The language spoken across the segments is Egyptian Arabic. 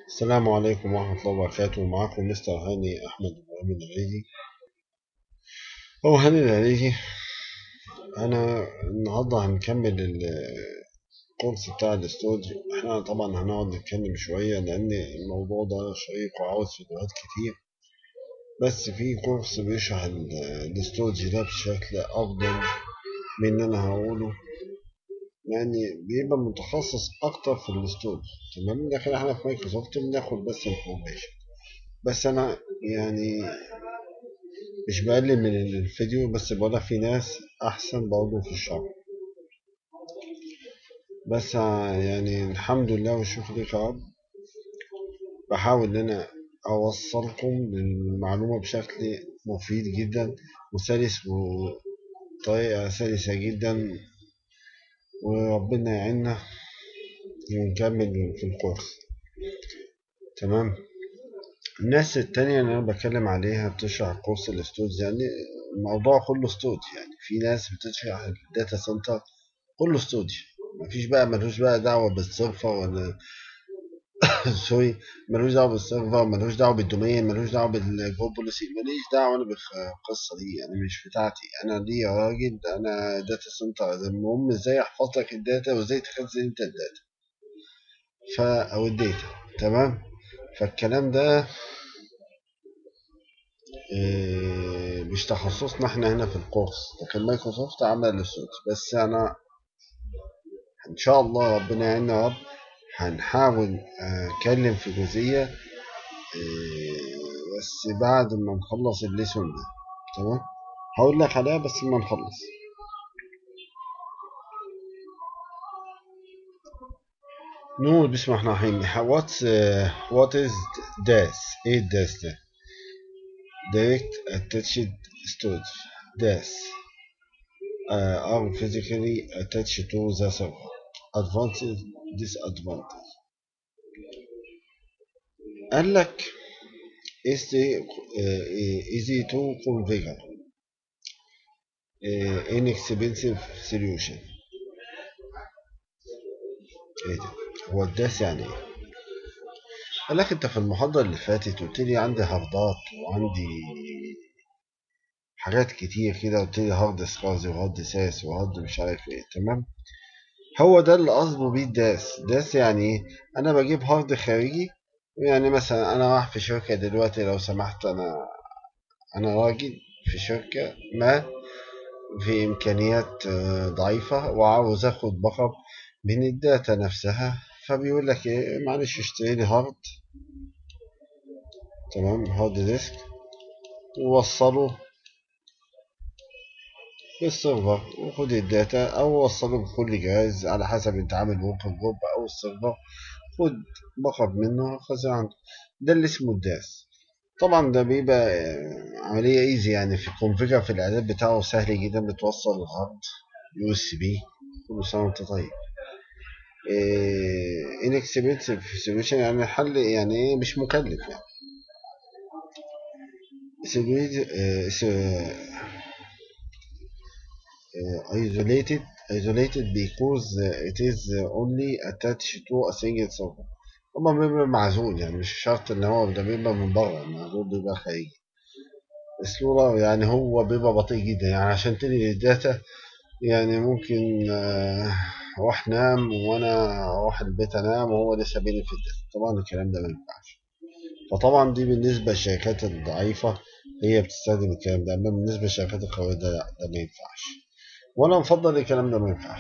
السلام عليكم ورحمة الله وبركاته معكم مستر هاني أحمد إبراهيم العريجي هو هاني العريجي أنا النهاردة هنكمل الكورس بتاع الاستوديو احنا طبعا هنقعد نتكلم شوية لأن الموضوع ده شيق وعاوز فيديوهات كتير بس في كورس بيشرح الاستوديو ده بشكل أفضل من اللي أنا هقوله يعني بيبقى متخصص اكتر في الاستوديو تمام لكن احنا في مايكروسوفت بناخد بس انفورميشن بس انا يعني مش بقلل من الفيديو بس بقول في ناس احسن برضه في الشرح بس يعني الحمد لله والشكر لك يا رب بحاول ان انا اوصلكم للمعلومة بشكل مفيد جدا وسلس وطريقة سلسة جدا وربنا يعيننا ونكمل في الكورس تمام الناس التانية اللي أنا بتكلم عليها بتشرح كورس الاستوديو يعني الموضوع كله استوديو يعني في ناس بتشرح الداتا سنتر كله استوديو مفيش بقى ملوش بقى دعوة بالسيرفر ولا سوري ملوش دعوة بالسيرفر ملوش دعوة بالدومين ملوش دعوة بالجروب بوليسي ماليش دعوة أنا بالقصة دي أنا مش بتاعتي أنا دي يا راجل أنا داتا سنتر المهم إزاي أحفظ لك الداتا وإزاي تخزن أنت الداتا فا أو الداتا تمام فالكلام ده إيه مش تخصصنا احنا هنا في الكورس لكن مايكروسوفت عمل الاستوديو بس أنا إن شاء الله ربنا يعيننا يا رب هنحاول اتكلم في جزئية بس بعد ما نخلص الليسون ده تمام هقول لك عليها بس ما نخلص نقول بسم الله الرحمن الرحيم واتس وات از داس ايه الداس ده direct attached storage DAS uh, are physically attached to the server advantage disadvantage قال لك easy to configure inexpensive solution ايه ده هو الداس يعني ايه قال لك انت في المحاضرة اللي فاتت قلت لي عندي هاردات وعندي حاجات كتير كده قلت لي هارد سكازي وهارد ساس وهارد مش عارف ايه تمام هو ده اللي قصده بيه الداس داس يعني ايه انا بجيب هارد خارجي يعني مثلا انا رايح في شركه دلوقتي لو سمحت انا انا راجل في شركه ما في امكانيات ضعيفه وعاوز اخد بقب من الداتا نفسها فبيقول لك ايه معلش اشتري لي هارد تمام هارد ديسك ووصله بالسيرفر وخد الداتا او وصله بكل جهاز على حسب انت عامل ورك جروب او السيرفر خد بقب منه خزن عنده ده اللي اسمه الداس طبعا ده بيبقى عملية ايزي يعني في الكونفيجر في الاعداد بتاعه سهل جدا بتوصل الهارد يو اس بي كل سنة وانت طيب inexpensive solution يعني حل يعني ايه مش مكلف يعني isolated isolated because it is only attached to a single server طبعا بيبقى معزول يعني مش شرط ان هو ده بيبقى من بره المعزول بيبقى خارجي الصورة يعني هو بيبقى بطيء جدا يعني عشان تنقل الداتا يعني ممكن اروح نام وانا اروح البيت انام وهو لسه بيني في الداتا طبعا الكلام ده ما ينفعش فطبعا دي بالنسبة للشركات الضعيفة هي بتستخدم الكلام ده اما بالنسبة للشركات القوية ده لا ده ما ينفعش وانا مفضل الكلام ده ما ينفعش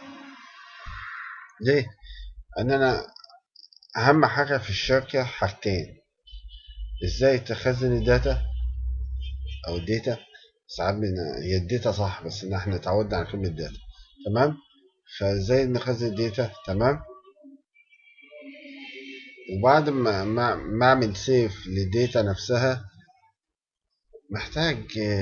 ليه؟ ان انا اهم حاجة في الشركة حاجتين ازاي تخزن الداتا او الداتا ساعات هي الداتا صح بس ان احنا اتعودنا على كلمة داتا تمام فازاي نخزن الداتا تمام وبعد ما ما اعمل سيف للداتا نفسها محتاج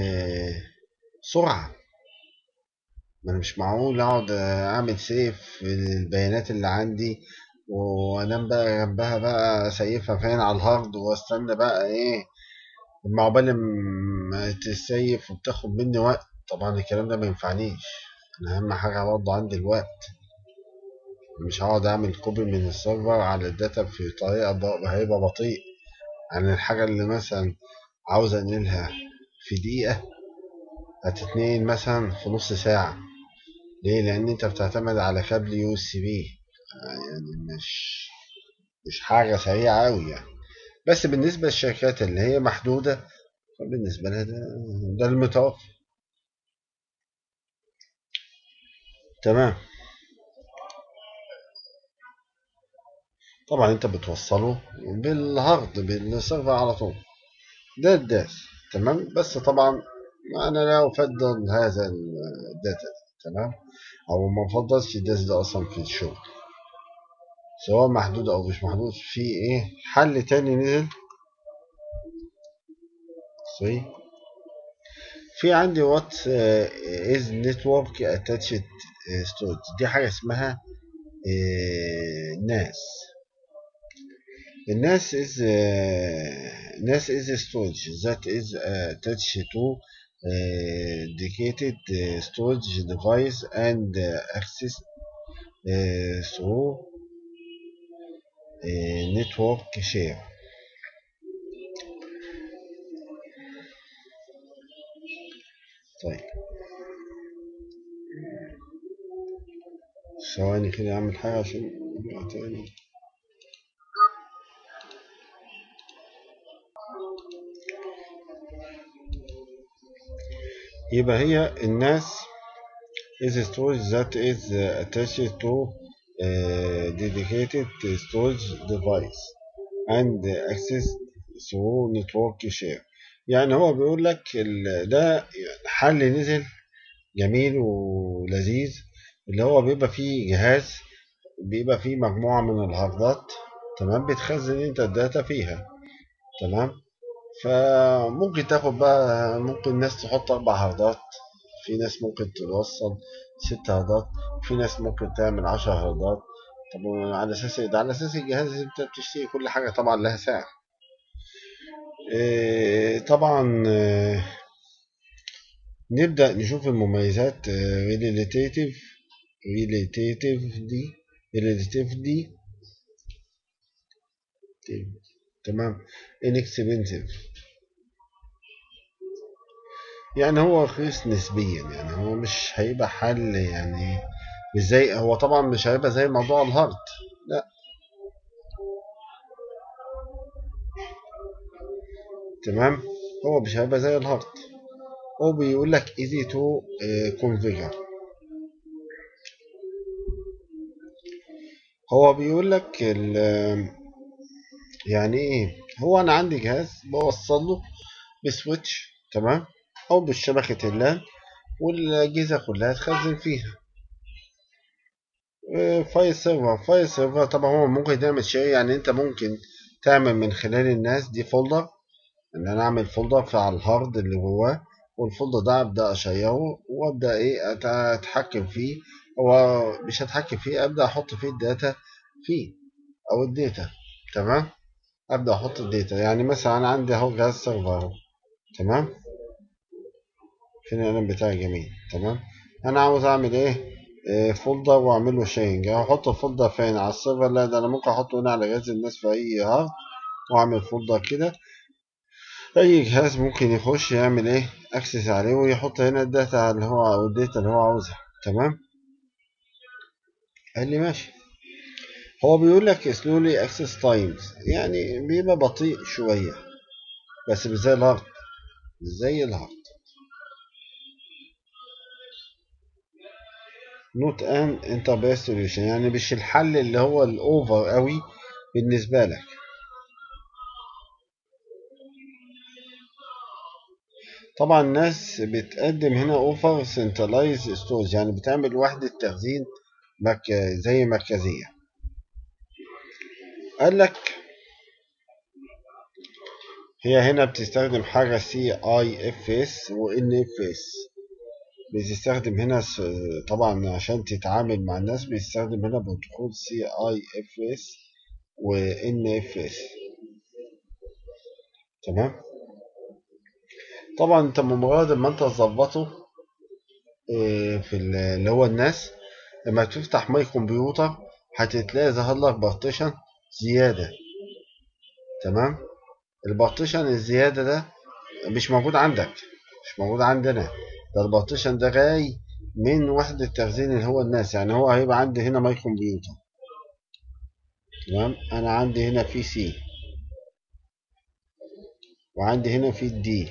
سرعة ما انا مش معقول اقعد اعمل سيف البيانات اللي عندي وانام بقى جنبها بقى سيفها فين على الهارد واستنى بقى ايه المعقبال ما تسيف وبتاخد مني وقت طبعا الكلام ده ما ينفعنيش انا اهم حاجه برضه عندي الوقت مش هقعد اعمل كوبي من السيرفر على الداتا في طريقة ب- هيبقى بطيء يعني الحاجة اللي مثلا عاوز انقلها في دقيقة هتتنقل مثلا في نص ساعة ليه لان انت بتعتمد على كابل يو اس بي يعني مش مش حاجة سريعة أوي يعني بس بالنسبة للشركات اللي هي محدودة فبالنسبة لها ده, ده المتوفر تمام طبعا انت بتوصله بالهارد بالسيرفر على طول ده الداس تمام بس طبعا انا لا افضل هذا الداتا تمام او ما افضلش الداس ده اصلا في الشغل سواء محدود او مش محدود في ايه حل تاني نزل سوري في عندي وات از نتورك اتاتشد ستورج دي حاجه اسمها ناس الناس is uh, NAS is a storage that is attached to uh, dedicated uh, storage device and uh, access uh, through uh, network share طيب ثواني كده اعمل حاجة عشان نرجع تاني يبقى هي الناس is a storage that is uh, attached to uh, dedicated storage device and access through network share يعني هو بيقول لك ال- ده حل نزل جميل ولذيذ اللي هو بيبقى فيه جهاز بيبقى فيه مجموعة من الهاردات تمام بتخزن انت الداتا فيها تمام فممكن تاخد بقى ممكن ناس تحط أربع هاردات في ناس ممكن توصل ست هاردات في ناس ممكن تعمل عشر هاردات طب على أساس إيه؟ ده على أساس الجهاز اللي أنت بتشتري كل حاجة طبعا لها سعر إيه، طبعا آه، نبدأ نشوف المميزات ريليتيف ريليتيف دي ريليتيف دي تمام inexpensive يعني هو رخيص نسبيا يعني هو مش هيبقى حل يعني مش زي هو طبعا مش هيبقى زي موضوع الهارد لا تمام هو مش هيبقى زي الهارد هو بيقول لك easy to uh, configure هو بيقول لك ال- يعني ايه هو انا عندي جهاز بوصل له بسويتش تمام او بالشبكة اللان والاجهزة كلها تخزن فيها آه، فايل سيرفر فايل سيرفر طبعا هو ممكن تعمل شيء يعني انت ممكن تعمل من خلال الناس دي فولدر ان انا اعمل فولدر في على الهارد اللي جواه والفولدر ده ابدا اشيره وابدا ايه أت- اتحكم فيه هو مش هتحكم فيه ابدا احط فيه الداتا فيه او الداتا تمام ابدا احط الداتا يعني مثلا انا عندي اهو جهاز سيرفر اهو تمام فين الاعلان بتاعي جميل تمام انا عاوز اعمل ايه إيه، فولدر واعمل له شيرنج احط الفولدر فين على السيرفر لا ده انا ممكن احطه هنا على جهاز الناس في اي هارد واعمل فولدر كده اي جهاز ممكن يخش يعمل ايه اكسس عليه ويحط هنا الداتا اللي هو او الداتا اللي هو عاوزها تمام قال لي ماشي هو بيقول لك slowly access times يعني بيبقى بطيء شوية بس مش زي الهارد مش زي الهارد نوت ان انتربيس سوليوشن يعني مش الحل اللي هو الاوفر قوي بالنسبة لك طبعا الناس بتقدم هنا اوفر سنترلايز ستورج يعني بتعمل وحدة تخزين مك... زي مركزية قال لك هي هنا بتستخدم حاجة سي اي اف اس وان اف اس بتستخدم هنا س- طبعا عشان تتعامل مع الناس بيستخدم هنا بروتوكول سي اي اف اس وان اف اس تمام طبعا انت بمجرد ما انت تظبطه إيه، في ال- اللي هو الناس لما تفتح ماي كمبيوتر هتتلاقي ظهر لك بارتيشن زيادة تمام البارتيشن الزيادة ده مش موجود عندك مش موجود عندنا ده البارتيشن ده جاي من وحدة تخزين اللي هو الناس يعني هو هيبقى عندي هنا ماي كمبيوتر تمام انا عندي هنا في سي وعندي هنا في الدي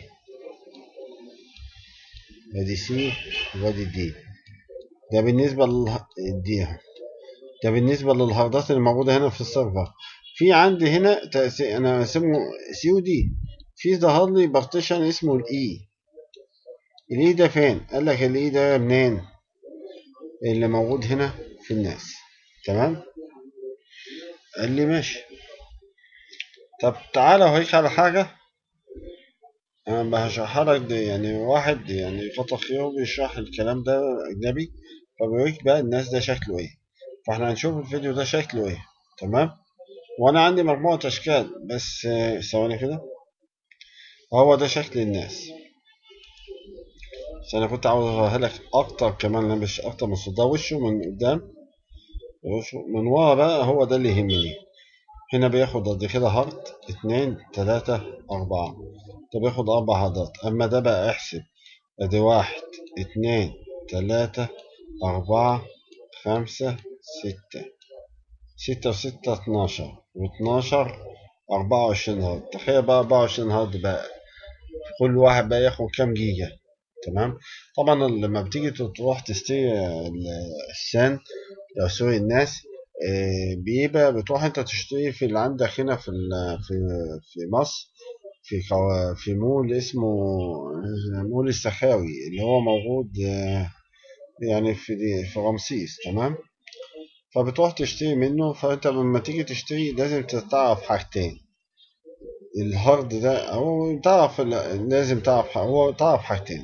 ادي سي وادي دي ده بالنسبة للدي ده بالنسبة للهاردات اللي موجودة هنا في السيرفر في عندي هنا تأسي... انا اسمه سي ودي في ظهر لي بارتيشن اسمه الاي الاي ده فين قال لك الاي ده منين اللي موجود هنا في الناس تمام قال لي ماشي طب تعالى اوريك على حاجة انا بشرحها لك دي يعني واحد يعني كتر خيره بيشرح الكلام ده اجنبي فبيوريك بقى الناس ده شكله ايه فاحنا هنشوف الفيديو ده شكله ايه تمام وانا عندي مجموعة اشكال بس ثواني كده هو ده شكل الناس بس انا كنت عاوز اظهرها لك اكتر كمان مش اكتر من ده وشه من قدام وشه من ورا بقى هو ده اللي يهمني هنا بياخد قد كده هارد اتنين تلاتة اربعة ده بياخد اربع هاردات اما ده بقى احسب ادي واحد اتنين تلاتة اربعة خمسة ستة ستة وستة اتناشر واتناشر أربعة وعشرين هارد تخيل بقى أربعة وعشرين هارد بقى كل واحد بقى ياخد كام جيجا تمام طبعا لما بتيجي تروح تشتري السان أو سوري الناس بيبقى بتروح انت تشتري في اللي عندك هنا في في في مصر في في مول اسمه مول السخاوي اللي هو موجود يعني في في رمسيس تمام فبتروح تشتري منه فانت لما تيجي تشتري لازم تعرف حاجتين الهارد ده هو تعرف لازم تعرف هو تعرف حاجتين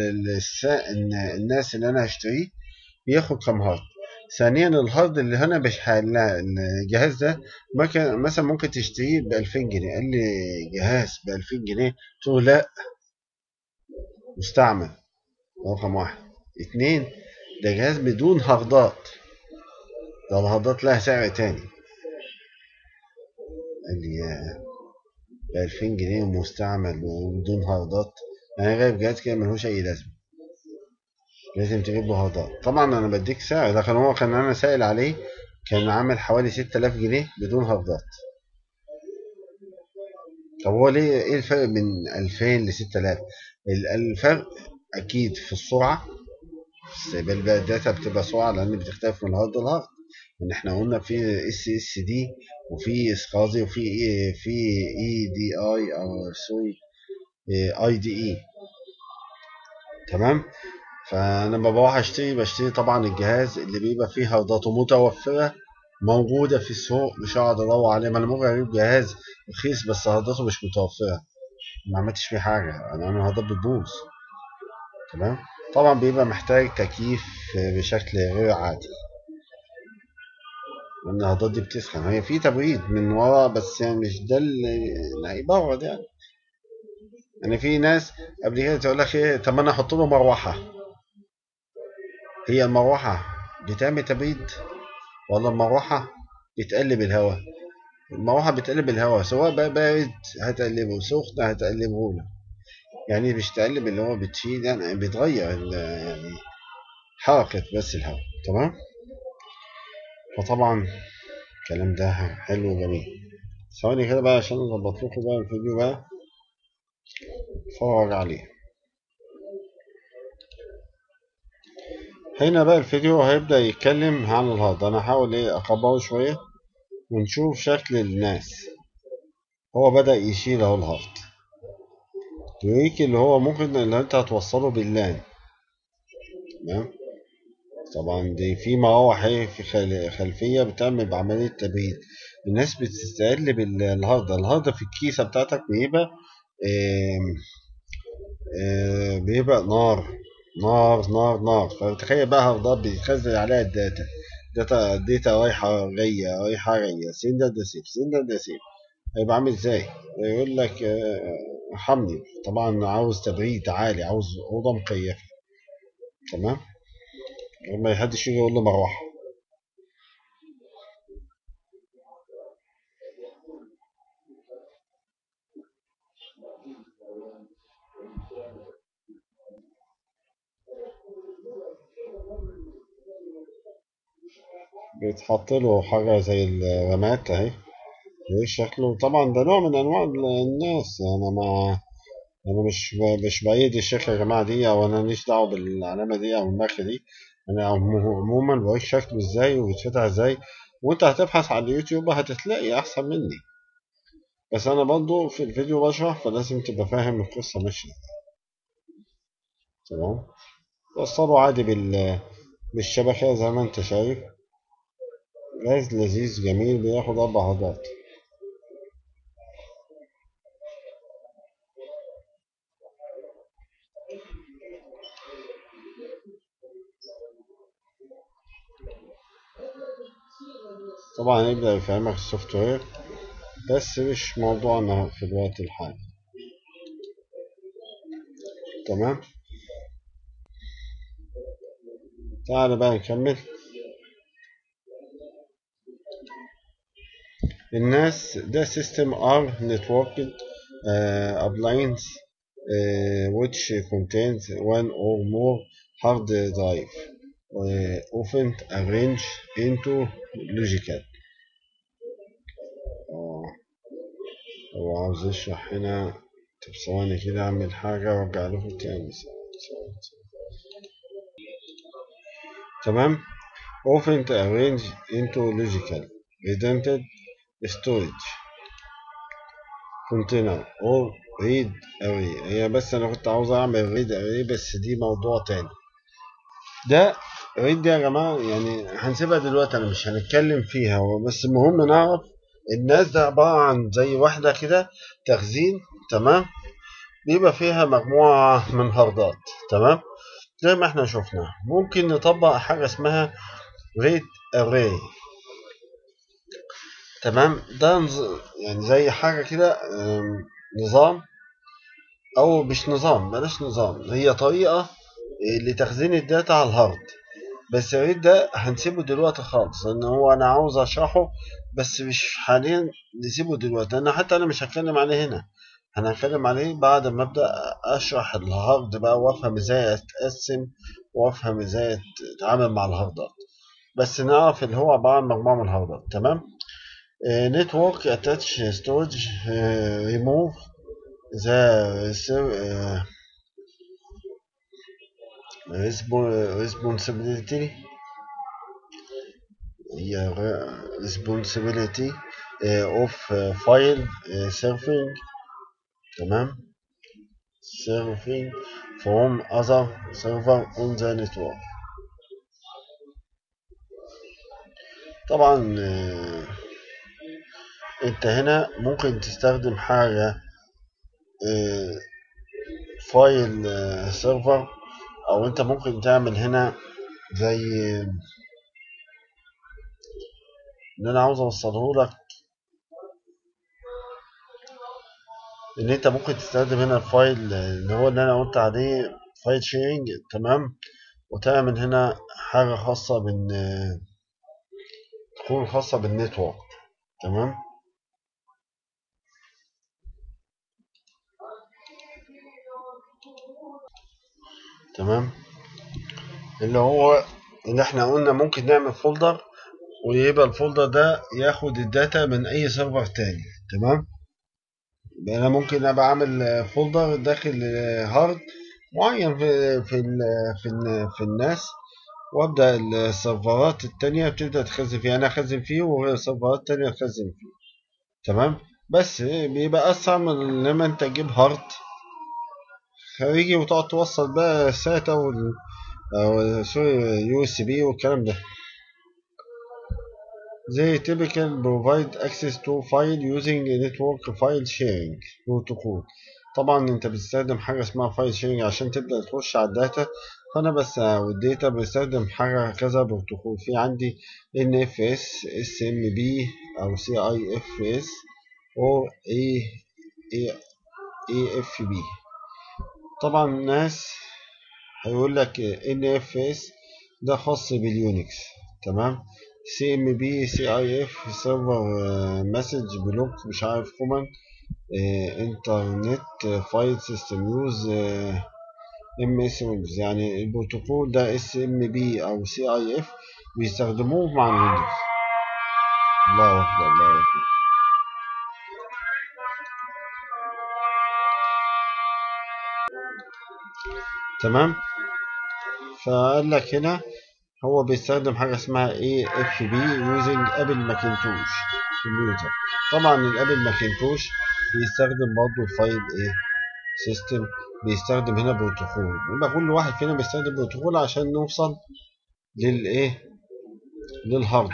الناس اللي انا هشتريه بياخد كام هارد ثانيا الهارد اللي هنا مش الجهاز ده مثلا ممكن تشتريه ب 2000 جنيه قال لي جهاز ب 2000 جنيه قلت له لا مستعمل رقم واحد اتنين ده جهاز بدون هاردات ده الهاردات لها سعر تاني قال لي ب 2000 جنيه مستعمل وبدون هاردات انا جايب جهاز كده ملهوش اي لازمه لازم تجيب له هاردات طبعا انا بديك سعر لكن هو كان انا سائل عليه كان عامل حوالي 6000 جنيه بدون هاردات طب هو ليه ايه الفرق من 2000 ل 6000 الفرق اكيد في السرعه استقبال بقى الداتا بتبقى سرعه لان بتختلف من هارد لهارد ان احنا قلنا في اس اس دي وفي اسقاطي وفي اي في اي دي اي او سوري اي دي اي تمام فانا لما بروح اشتري بشتري طبعا الجهاز اللي بيبقى فيه هارداته متوفره موجوده في السوق مش هقعد ادور عليه ما انا ممكن اجيب جهاز رخيص بس هارداته مش متوفره ما عملتش فيه حاجه انا انا هاردات بتبوظ تمام طبعا بيبقى محتاج تكييف بشكل غير عادي لان الهاردات دي بتسخن هي في تبريد من ورا بس يعني مش ده اللي هيبرد يعني يعني في ناس قبل كده تقول لك ايه طب انا احط له مروحه هي المروحه بتعمل تبريد ولا المروحه بتقلب الهواء المروحه بتقلب الهواء سواء بقى بارد هتقلبه سخن هتقلبه له يعني مش تقلب اللي هو بتشيل يعني بتغير يعني حركة بس الهواء تمام فطبعا الكلام ده حلو وجميل ثواني كده بقى عشان اظبط لكم بقى الفيديو بقى اتفرج عليه هنا بقى الفيديو هيبدأ يتكلم عن الهارد انا هحاول ايه اكبره شوية ونشوف شكل الناس هو بدأ يشيل اهو الهارد يوريك اللي هو ممكن اللي انت هتوصله باللان تمام طبعا دي في مراوح ايه في خلفيه بتعمل بعمليه تبريد الناس بتستقل بالهارد الهارد في الكيسه بتاعتك بيبقى إيه إيه بيبقى نار نار نار نار فتخيل بقى هاردات بيتخزن عليها الداتا داتا داتا رايحه جايه رايحه جايه سين ده ده سيف سين ده ده سيف هيبقى عامل ازاي يقول لك ارحمني طبعا عاوز تبريد عالي عاوز اوضه مكيفه تمام ما حدش يجي يقول له مروحه بيتحط له حاجة زي الرمات اهي ايه شكله طبعا ده نوع من انواع الناس انا ما انا مش ب- مش بايد الشكل يا جماعه دي او انا ماليش دعوه بالعلامه دي او الماركه دي انا عمو- عموما بوريك شكله ازاي وبيتفتح ازاي وانت هتبحث على اليوتيوب هتتلاقي احسن مني بس انا برضو في الفيديو بشرح فلازم تبقى فاهم القصه ماشيه ازاي. تمام وصله عادي بال بالشبكه زي ما انت شايف جهاز لذيذ جميل بياخد اربع عضلات طبعا يبدأ يفهمك السوفت وير بس مش موضوعنا في الوقت الحالي تمام تعال بقى نكمل الناس ده system are networked uh, appliance uh, which contains one or more hard drive uh, often arranged into logical آه، هو عاوز يشرح هنا طب ثواني كده اعمل حاجة وارجع لكم تاني ثواني. تمام often arranged into logical redundant storage container or read array هي بس انا كنت عاوز اعمل read array بس دي موضوع تاني ده read دي يا جماعة يعني هنسيبها دلوقتي انا مش هنتكلم فيها هو بس المهم نعرف الناس ده عبارة عن زي واحدة كده تخزين تمام بيبقى فيها مجموعة من هاردات تمام زي ما احنا شفنا ممكن نطبق حاجة اسمها read array تمام ده نظ- يعني زي حاجة كده أم، نظام أو مش نظام بلاش نظام هي طريقة إيه، لتخزين الداتا على الهارد بس الريد ده هنسيبه دلوقتي خالص لأن هو أنا عاوز أشرحه بس مش حاليا نسيبه دلوقتي أنا حتى أنا مش هتكلم عليه هنا أنا هتكلم عليه بعد ما أبدأ أشرح الهارد بقى وأفهم إزاي أتقسم وأفهم إزاي أتعامل مع الهاردات بس نعرف اللي هو عبارة عن مجموعة من الهاردات تمام نتورك اتاتش ستورج ريموف ذا responsibility هي responsibility uh, of uh, file uh, surfing تمام surfing from other server on the network طبعا آه، انت هنا ممكن تستخدم حاجة آه، فايل آه، سيرفر او انت ممكن تعمل هنا زي اللي انا عاوز اوصله لك ان انت ممكن تستخدم هنا الفايل اللي هو اللي انا قلت عليه فايل شيرنج تمام وتعمل هنا حاجة خاصة بال تكون خاصة بالنتورك تمام تمام اللي هو اللي احنا قلنا ممكن نعمل فولدر ويبقى الفولدر ده ياخد الداتا من اي سيرفر تاني تمام يبقى انا ممكن ابقى اعمل فولدر داخل هارد معين في في ال في ال في الناس وابدا السيرفرات التانية بتبدا تخزن فيه انا اخزن فيه والسيرفرات التانية تخزن فيه تمام بس بيبقى اسرع من لما انت تجيب هارد خارجي وتقعد توصل بقى ساتا وال أو سوري يو اس بي والكلام ده They typically provide access to file using a network file sharing protocol طبعا انت بتستخدم حاجة اسمها فايل شيرنج عشان تبدأ تخش على الداتا فانا بس والداتا بستخدم حاجة كذا بروتوكول في عندي NFS SMB او CIFS او AFB طبعا الناس هيقول لك NFS ده خاص باليونكس تمام سي ام بي سي اي اف سيرفر مسج بلوك مش عارف كومن انترنت فايل سيستم يوز ام اس ويندوز يعني البروتوكول ده اس ام بي او سي اي اف بيستخدموه مع الويندوز الله اكبر الله اكبر تمام فقال لك هنا هو بيستخدم حاجة اسمها اي اف بي يوزنج ابل ماكنتوش كمبيوتر طبعا الابل ماكنتوش بيستخدم برضه الفايل ايه سيستم بيستخدم هنا بروتوكول يبقى كل واحد فينا بيستخدم بروتوكول عشان نوصل للايه للهارد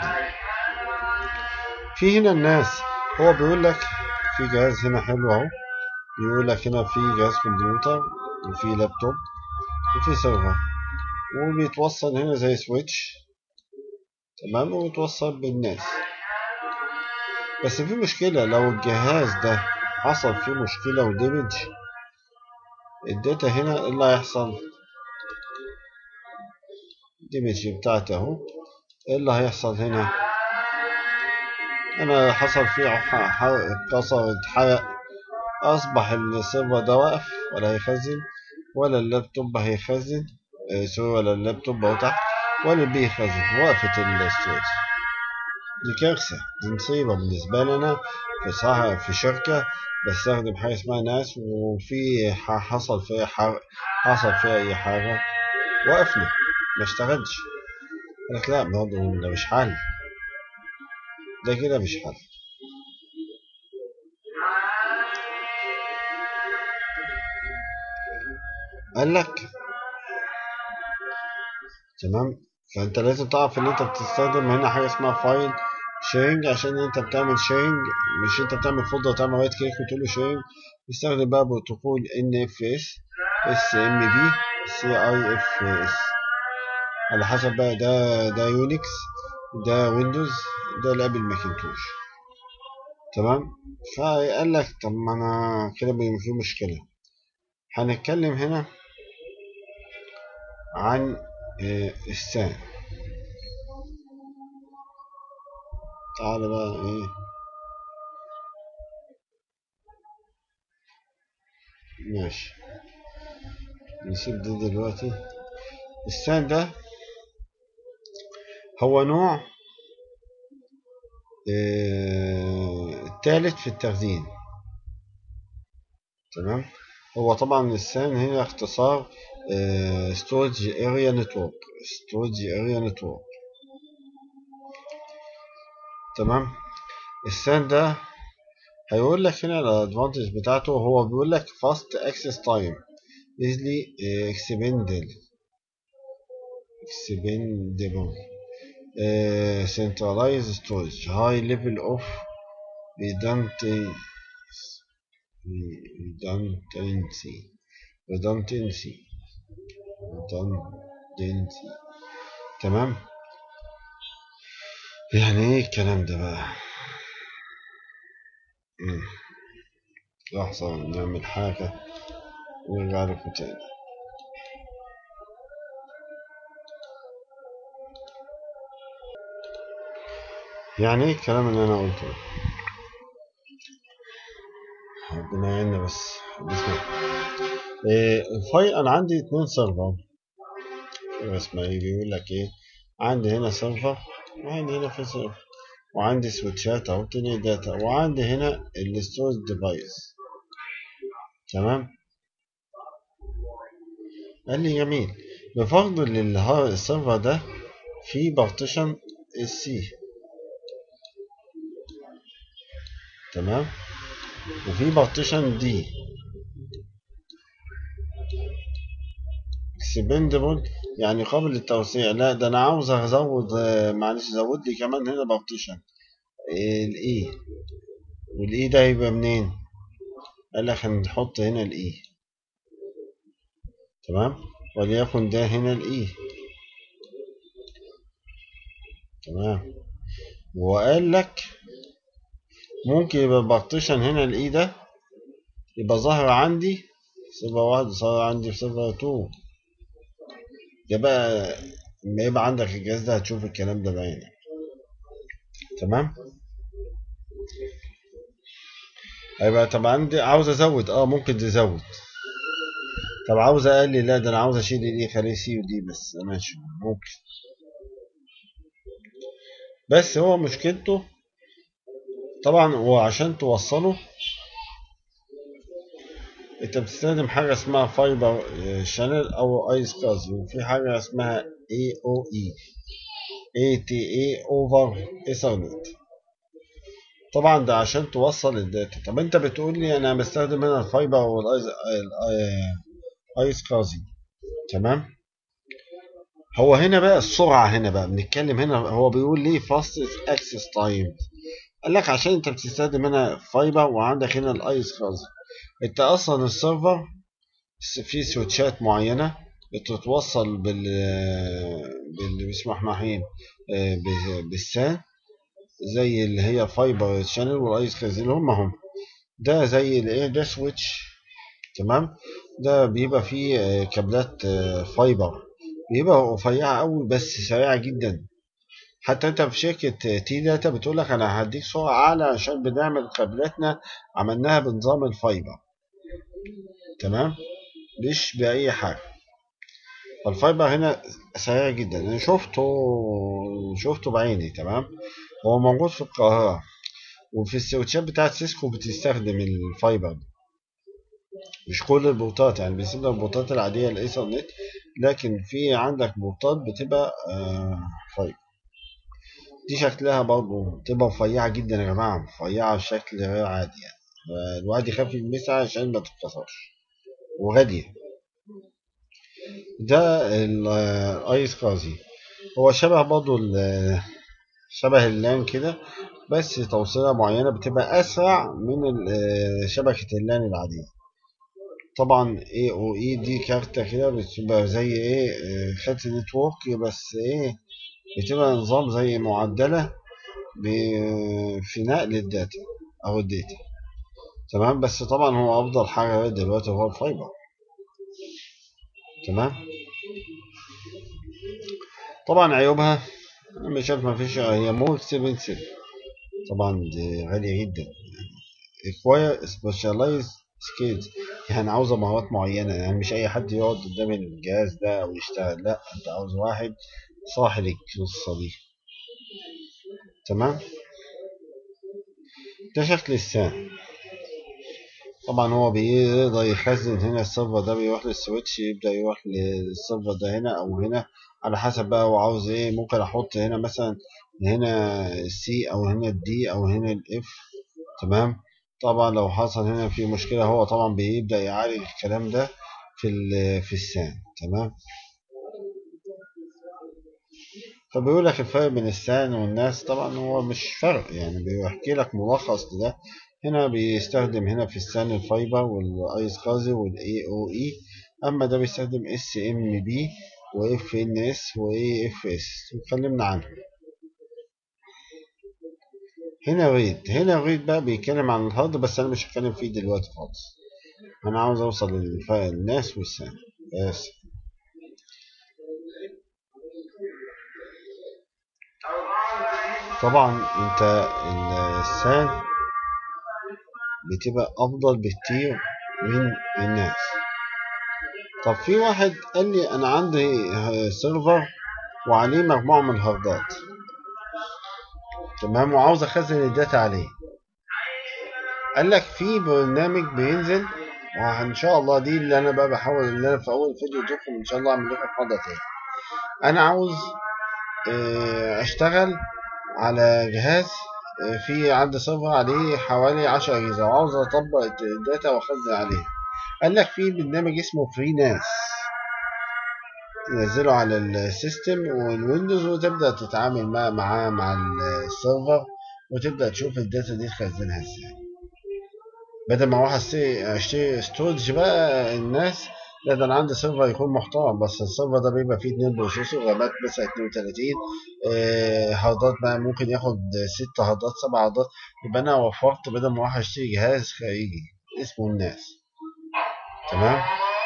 في هنا الناس هو بيقول لك في جهاز هنا حلو اهو بيقول لك هنا في جهاز كمبيوتر وفي لابتوب وفي سيرفر وبيتوصل هنا زي سويتش تمام ويتوصل بالناس بس في مشكلة لو الجهاز ده حصل فيه مشكلة ودمج الداتا هنا ايه اللي هيحصل دمج بتاعته اهو ايه اللي هيحصل هنا هنا حصل فيه اتكسر اتحرق اصبح السيرفر ده واقف ولا هيخزن ولا اللابتوب هيخزن آه، سوري ولا اللابتوب اهو تحت ولا بيخزن وقفت الستورج دي كارثة دي مصيبة بالنسبة لنا في صح في شركة بستخدم حاجة اسمها ناس وفي حصل فيها حرق حصل فيها أي حاجة وقفنا ما اشتغلش قالك لا برضه ده مش حل ده كده مش حل قال لك تمام فانت لازم تعرف ان انت بتستخدم هنا حاجه اسمها فايل شيرنج عشان انت بتعمل شيرنج مش انت بتعمل فولدر وتعمل رايت كليك وتقول له شيرنج بيستخدم بقى بروتوكول ان اف اس اس ام بي سي اي اف اس على حسب بقى ده ده يونكس ده ويندوز ده الابل ماكنتوش تمام فقال لك طب ما انا كده في مشكله هنتكلم هنا عن آه، السان تعالى بقى ايه ماشي نسيب ده دلوقتي السان ده هو نوع الثالث آه، في التخزين تمام هو طبعا السان هنا اختصار storage area network storage area network تمام السان ده هيقول لك هنا الادفانتج بتاعته هو بيقول لك fast access time easily expandable expandable uh, centralized storage high level of redundancy redundancy redundancy redundancy تمام يعني ايه الكلام ده بقى مم. لحظة نعمل حاجة ونرجع لكم تاني يعني ايه الكلام اللي انا قلته ربنا يعيننا بس بسم إيه الفايل انا عندي اتنين سيرفر اسمه ايه بيقول لك ايه عندي هنا سيرفر وعندي هنا في سيرفر وعندي سويتشات اهو تاني داتا وعندي هنا الستورج ديفايس تمام قال لي جميل بفرض ان السيرفر ده فيه بارتيشن السي تمام وفي بارتيشن دي اكسبندبل يعني قابل للتوسيع لا ده انا عاوز ازود معلش زود لي كمان هنا بارتيشن الاي والاي ده يبقى منين قال لك هنحط هنا الاي تمام وليكن ده هنا الاي تمام وقال لك ممكن يبقى البارتيشن هنا الاي ده يبقى ظاهر عندي صفر واحد ظاهر عندي في صفر اتنين ده بقى لما يبقى عندك الجهاز ده هتشوف الكلام ده بعينك تمام هيبقى طب عندي عاوز ازود اه ممكن تزود طب عاوز اقلل لا ده انا عاوز اشيل الاي خليه سي ودي بس ماشي ممكن بس هو مشكلته طبعا هو عشان توصله انت بتستخدم حاجة اسمها فايبر شانل او ايس كازي وفي حاجة اسمها اي او اي اي تي اي اوفر ايثرنت طبعا ده عشان توصل الداتا طب انت بتقول لي انا بستخدم هنا الفايبر والايس ايس كازي تمام هو هنا بقى السرعة هنا بقى بنتكلم هنا هو بيقول ليه fastest access time قال لك عشان انت بتستخدم هنا فايبر وعندك هنا الايس كازي انت اصلا السيرفر في سويتشات معينة بتتوصل بال بال بسم الله الرحمن بالسان زي اللي هي فايبر شانل والايس كازي اللي هم هم ده زي الايه ده سويتش تمام ده بيبقى فيه كابلات فايبر بيبقى رفيعة قوي بس سريعة جدا حتى انت في شركة تي داتا بتقول لك انا هديك سرعة اعلى عشان بنعمل كابلاتنا عملناها بنظام الفايبر تمام مش بأي حاجة فالفايبر هنا سريع جدا انا شفته شفته بعيني تمام هو موجود في القاهرة وفي السويتشات بتاعت سيسكو بتستخدم الفايبر مش كل البورتات يعني بيسيب البورتات العادية الايثرنت لكن في عندك بورتات بتبقى آه فايبر دي شكلها برضه بتبقى رفيعة جدا يا جماعة رفيعة بشكل غير عادي يعني الواحد يخاف يلمسها عشان ما تتكسرش وغالية ده الايس كازي هو شبه برضه شبه اللان كده بس توصيلة معينة بتبقى أسرع من شبكة اللان العادية طبعا اي او اي دي كارتة كده بتبقى زي ايه خط نتورك بس ايه بتبقى نظام زي معدلة في نقل الداتا او الداتا تمام بس طبعا هو افضل حاجة دلوقتي هو الفايبر تمام طبعا عيوبها انا شايف ما فيش هي مور اكسبنسيف طبعا دي غالية جدا require specialized skills يعني عاوزة مهارات معينة يعني مش أي حد يقعد قدام الجهاز ده أو يشتغل لأ أنت عاوز واحد صاحب القصة دي تمام ده شكل السان طبعا هو بيقدر يخزن هنا السيرفر ده بيروح للسويتش يبدأ يروح للسيرفر ده هنا أو هنا على حسب بقى هو عاوز ايه ممكن احط هنا مثلا هنا السي او هنا الدي او هنا الاف تمام طبعا لو حصل هنا في مشكلة هو طبعا بيبدأ يعالج الكلام ده في في السان تمام فبيقول لك الفرق بين السان والناس طبعا هو مش فرق يعني بيحكي لك ملخص لده هنا بيستخدم هنا في السان الفايبر والايس كازي والاي او اي اما ده بيستخدم اس ام بي واف ان اس واي اف اس اتكلمنا عنه هنا ريد هنا ريد بقى بيتكلم عن الهارد بس انا مش هتكلم فيه دلوقتي خالص انا عاوز اوصل للناس والسان بس طبعا انت السان بتبقى افضل بكتير من الناس طب في واحد قال لي انا عندي سيرفر وعليه مجموعة من الهاردات تمام وعاوز اخزن الداتا عليه قال لك في برنامج بينزل وان شاء الله دي اللي انا بقى بحاول ان انا في اول فيديو ادوكم ان شاء الله اعمل لكم حاجه تاني انا عاوز اشتغل على جهاز في عندي سيرفر عليه حوالي 10 اجهزه وعاوز اطبق الداتا واخزن عليه قال لك في برنامج اسمه فري ناس تنزله على السيستم والويندوز وتبدا تتعامل معاه مع السيرفر وتبدا تشوف الداتا دي تخزنها ازاي بدل ما اروح اشتري ستورج بقى الناس لا ده انا عندي سيرفر يكون محترم بس السيرفر ده بيبقى فيه اتنين بروسيسور رامات مثلا 32 آه هاردات بقى ممكن ياخد ست هاردات سبع هاردات يبقى انا وفرت بدل ما اروح اشتري جهاز خارجي اسمه الناس تمام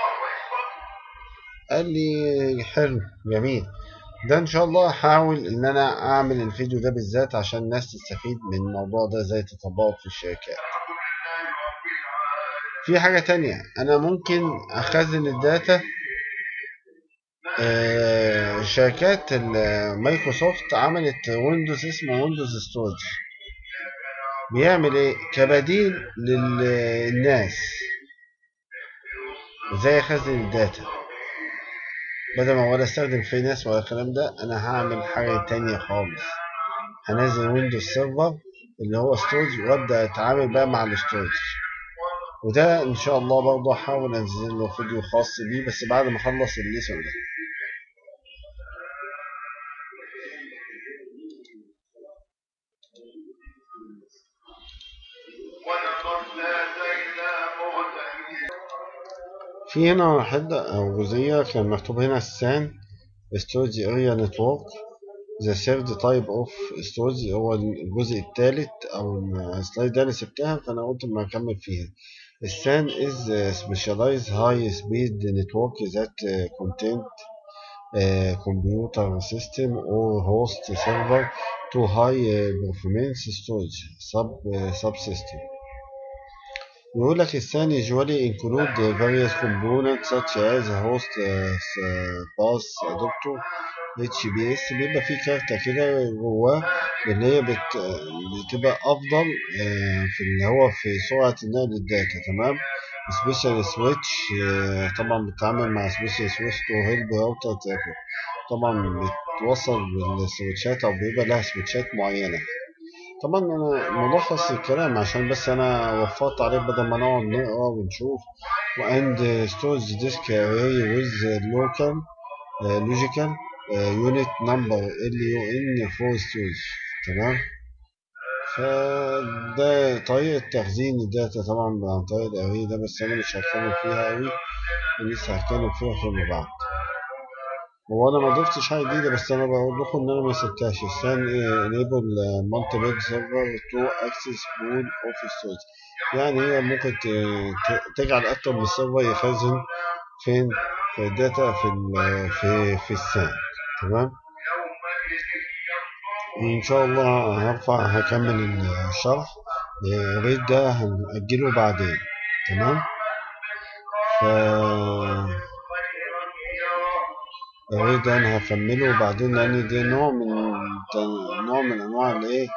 قال لي حلو جميل ده ان شاء الله هحاول ان انا اعمل الفيديو ده بالذات عشان الناس تستفيد من الموضوع ده ازاي تطبقه في الشركات في حاجة تانية أنا ممكن أخزن الداتا آه، شركات مايكروسوفت عملت ويندوز اسمه ويندوز ستورج بيعمل ايه كبديل للناس ازاي اخزن الداتا بدل ما ولا استخدم في ناس ولا الكلام ده انا هعمل حاجة تانية خالص هنزل ويندوز سيرفر اللي هو ستورج وابدا اتعامل بقى مع الستورج وده ان شاء الله برضه هحاول انزل له فيديو خاص بيه بس بعد ما اخلص الليسون ده في هنا حدة أو جزئية كان مكتوب هنا السان storage area network the third type of storage هو الجزء الثالث أو السلايد دي أنا سبتها فأنا قلت ما أكمل فيها السان is specialized high speed network that content uh, computer system or host server to high performance storage sub uh, subsystem يقول لك الثاني usually include various components such as host bus adapter HBS بيبقى فيه كارتة كده جواه اللي هي بت... بتبقى أفضل في اللي هو في سرعة نقل الداتا تمام سبيشال سويتش طبعا بتتعامل مع سبيشال سويتش تو هيلب راوتر ترافيك طبعا بتوصل بالسويتشات أو بيبقى لها سويتشات معينة طبعا انا ملخص الكلام عشان بس انا وفرت عليه بدل ما نقعد نقرا ونشوف واند ستورج ديسك array with local logical unit number LUN for storage تمام فده طريقة تخزين الداتا طبعا عن طريق الاري ده بس انا مش هتكلم فيها اوي لسه هتكلم فيها فيما بعد هو انا ما ضفتش حاجه جديده بس انا بقول لكم ان انا ما سبتهاش الثاني enable multiple server to access pool of storage يعني هي ممكن تجعل اكتر من سيرفر يخزن فين في الداتا في ال في في السان تمام ان شاء الله هرفع هكمل الشرح الريد ده هنأجله بعدين تمام ف الريد ده انا هكمله وبعدين لان دي نوع من نوع من انواع الايه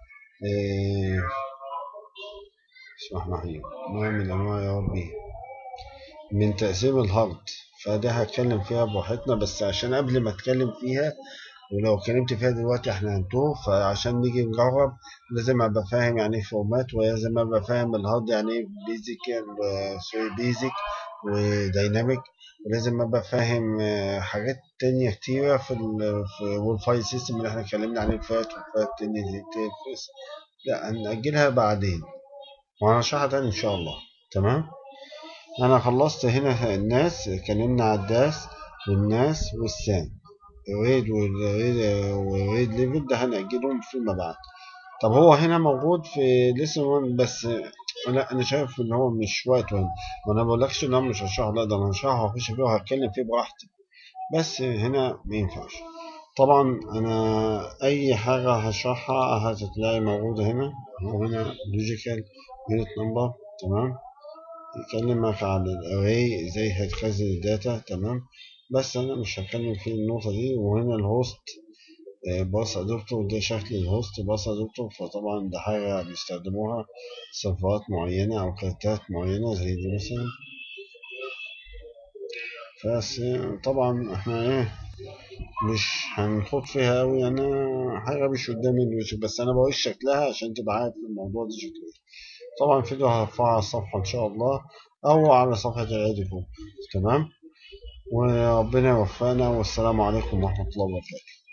بسم الله الرحمن نوع من انواع يا ربي من تقسيم الهارد فده هتكلم فيها براحتنا بس عشان قبل ما اتكلم فيها ولو اتكلمت فيها دلوقتي احنا هنتوه فعشان نيجي نجرب لازم ابقى فاهم يعني ايه فورمات ولازم ابقى فاهم الهارد يعني ايه بيزك سوري بيزك ودايناميك ولازم ابقى فاهم حاجات تانية كتيرة في ال في والفايل سيستم اللي احنا اتكلمنا عليه فات وفات تاني تفس لا هنأجلها بعدين وهنشرحها تاني ان شاء الله تمام انا خلصت هنا الناس اتكلمنا على الداس والناس والسان الريد والريد والريد ليفل ده هنأجلهم فيما بعد طب هو هنا موجود في ليسن 1 بس لا انا شايف ان هو مش وقت وين وانا ما بقولكش ان انا مش هشرحه لا ده انا هشرحه وهخش فيه وهتكلم فيه براحتي بس هنا ما ينفعش طبعا انا اي حاجه هشرحها هتلاقي موجوده هنا وهنا لوجيكال يونت نمبر تمام يكلمك عن الاري ازاي هتخزن الداتا تمام بس انا مش هتكلم في النقطه دي وهنا الهوست باص ادوبتور ده شكل الهوست باص ادوبتور فطبعا ده حاجة بيستخدموها صفات معينة او كارتات معينة زي دي مثلا بس طبعا احنا ايه مش هنخوض فيها اوي انا حاجة مش قدامي اليوتيوب بس انا بقول شكلها عشان تبقى عارف الموضوع ده شكله ايه طبعا فيديو هرفعه على الصفحة ان شاء الله او على صفحة العيدكم تمام وربنا يوفقنا والسلام عليكم ورحمة الله وبركاته